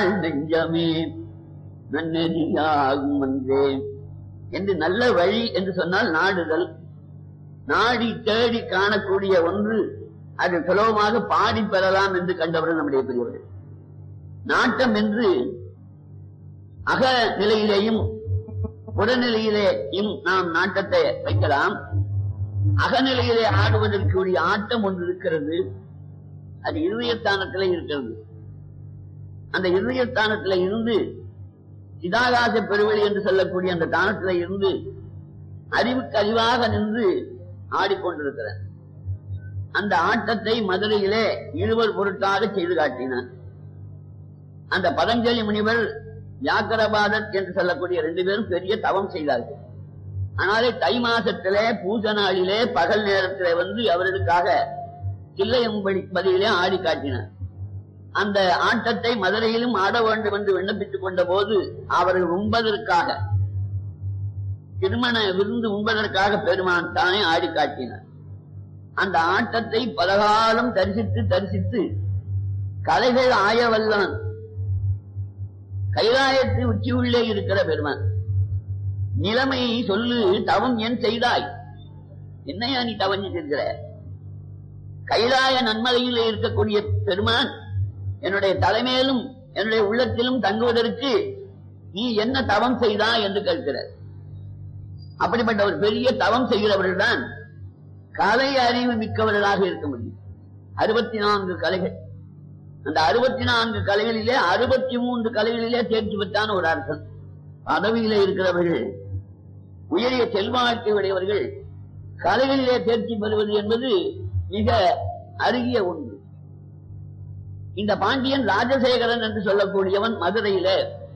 நெஞ்சமே நன்னெறியாகும் வந்தேன் என்று நல்ல வழி என்று சொன்னால் நாடுதல் நாடி தேடி காணக்கூடிய ஒன்று அது சுலபமாக பாடி பெறலாம் என்று கண்டவர்கள் நம்முடைய பெரியவர்கள் நாட்டம் என்று அக நிலையிலேயும் புறநிலையிலேயும் நாம் நாட்டத்தை வைக்கலாம் அகநிலையிலே ஆடுவதற்குரிய ஆட்டம் ஒன்று இருக்கிறது அது இருதயஸ்தானத்திலே இருக்கிறது அந்த இருதயஸ்தானத்திலே இருந்து சிதாகாச பெருவெளி என்று சொல்லக்கூடிய அந்த தானத்திலே இருந்து அறிவுக்கு அறிவாக நின்று ஆடிக்கொண்டிருக்கிறார் அந்த ஆட்டத்தை மதுரையிலே இருவர் பொருட்டாக செய்து காட்டினார் அந்த பதஞ்சலி முனிவர் வியாக்கரபாதர் என்று சொல்லக்கூடிய ரெண்டு பேரும் பெரிய தவம் செய்தார்கள் ஆனாலே தை மாசத்திலே பூஜ நாளிலே பகல் நேரத்திலே வந்து அவர்களுக்காக தில்லையம்படி பதிலே ஆடி காட்டினார் அந்த ஆட்டத்தை மதுரையிலும் ஆட வேண்டும் என்று விண்ணப்பித்துக் கொண்ட போது அவர்கள் உண்பதற்காக திருமண விருந்து உண்பதற்காக பெருமான் தானே ஆடி காட்டினார் அந்த ஆட்டத்தை பலகாலம் தரிசித்து தரிசித்து கலைகள் ஆயவல்லான் கைலாயத்து உச்சியுள்ளே இருக்கிற பெருமான் நிலைமை சொல்லு தவம் ஏன் செய்தாய் என்னையா நீ தவம் செய்கிற கைலாய நன்மலையில் இருக்கக்கூடிய பெருமான் என்னுடைய தலைமையிலும் என்னுடைய உள்ளத்திலும் தங்குவதற்கு நீ என்ன தவம் செய்தாய் என்று கேட்கிறார் அப்படிப்பட்ட ஒரு பெரிய தவம் செய்கிறவர்கள் தான் கலை அறிவு மிக்கவர்களாக இருக்க முடியும் அறுபத்தி நான்கு கலைகள் அந்த அறுபத்தி நான்கு கலைகளிலே அறுபத்தி மூன்று கலைகளிலே தேர்ச்சி பெற்றான ஒரு அரசன் பதவியிலே இருக்கிறவர்கள் உயரிய செல்வாக்கு உடையவர்கள் கலைகளிலே தேர்ச்சி பெறுவது என்பது மிக அருகிய ஒன்று இந்த பாண்டியன் ராஜசேகரன் என்று சொல்லக்கூடியவன் மதுரையிலே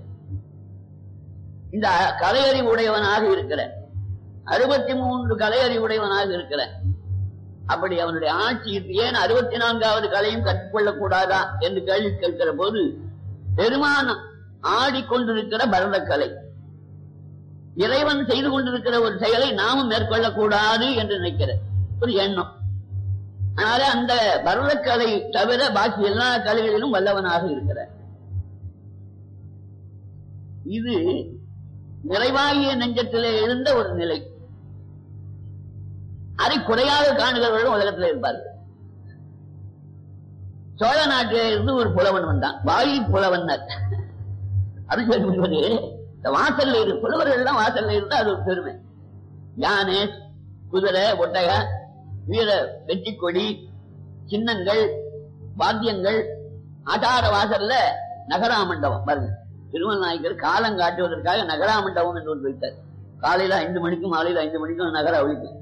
இந்த கலையறிவு உடையவனாக இருக்கிற அறுபத்தி மூன்று கலையறிவு உடையவனாக இருக்கிற அப்படி அவனுடைய ஆட்சி ஏன் அறுபத்தி நான்காவது கலையும் கற்றுக்கொள்ளக் கூடாதா என்று கேள்வி கேட்கிற போது பெருமானம் ஆடிக்கொண்டிருக்கிற பரதக்கலை இறைவன் செய்து கொண்டிருக்கிற ஒரு செயலை நாமும் மேற்கொள்ளக்கூடாது என்று நினைக்கிற ஒரு எண்ணம் அதனால அந்த பரதக்கலை தவிர பாக்கி எல்லா கலைகளிலும் வல்லவனாக இருக்கிறார் இது நிறைவாகிய நெஞ்சத்திலே இருந்த ஒரு நிலை அதை குறையாக காணுகிறவர்களும் உலகத்தில் இருப்பார்கள் சோழ நாட்டிலே இருந்து ஒரு புலவன் வந்தான் வாயு புலவன் அது சொல்லுவது இந்த வாசல்ல இரு புலவர்கள் எல்லாம் வாசல்ல இருந்தா அது ஒரு பெருமை யானை குதிரை ஒட்டக வீர வெற்றி கொடி சின்னங்கள் வாத்தியங்கள் ஆட்டார வாசல்ல நகரா மண்டபம் பாருங்க திருமல் நாயக்கர் காலம் காட்டுவதற்காக நகரா மண்டபம் என்று ஒன்று வைத்தார் காலையில ஐந்து மணிக்கும் மாலையில ஐந்து மணிக்கும் நகர ஒழிக்கும்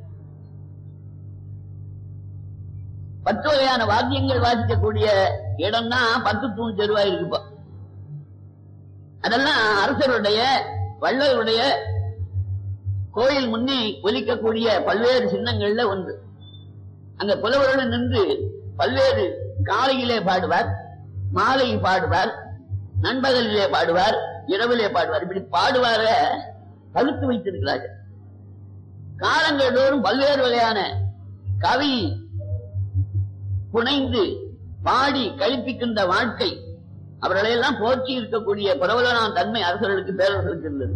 பத்து வகையான வாத்தியங்கள் வாசிக்கக்கூடிய இடம்னா பத்து தூண் தெருவா இருக்குப்பா அதெல்லாம் அரசருடைய வள்ளலுடைய கோயில் முன்னே ஒலிக்கக்கூடிய பல்வேறு சின்னங்கள்ல ஒன்று அங்க புலவர்கள் நின்று பல்வேறு காலையிலே பாடுவார் மாலை பாடுவார் நண்பகலிலே பாடுவார் இரவிலே பாடுவார் இப்படி பாடுவார பழுத்து வைத்திருக்கிறார்கள் காலங்கள் தோறும் பல்வேறு வகையான கவி புனைந்து பாடி கழிப்பிக்கின்ற வாழ்க்கை அவர்களையெல்லாம் போற்றி இருக்கக்கூடிய பிரபலமான தன்மை அரசர்களுக்கு பேரரசர்களுக்கு இருந்தது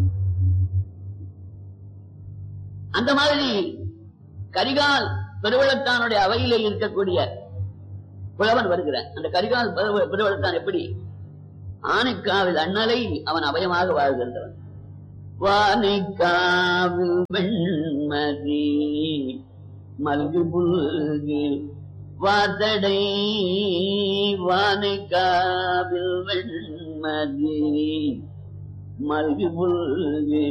அந்த மாதிரி கரிகால் பெருவளத்தானுடைய அவையிலே இருக்கக்கூடிய புலவன் வருகிறான் அந்த கரிகால் பெருவளத்தான் எப்படி ஆனைக்காவில் அண்ணலை அவன் அபயமாக வாழ்கின்றவன் வானைக்காவில் வெண்மதி மல்கு புல்கு வாதடை வானைக்காவில் வெண்மதி மல்கு புல்கு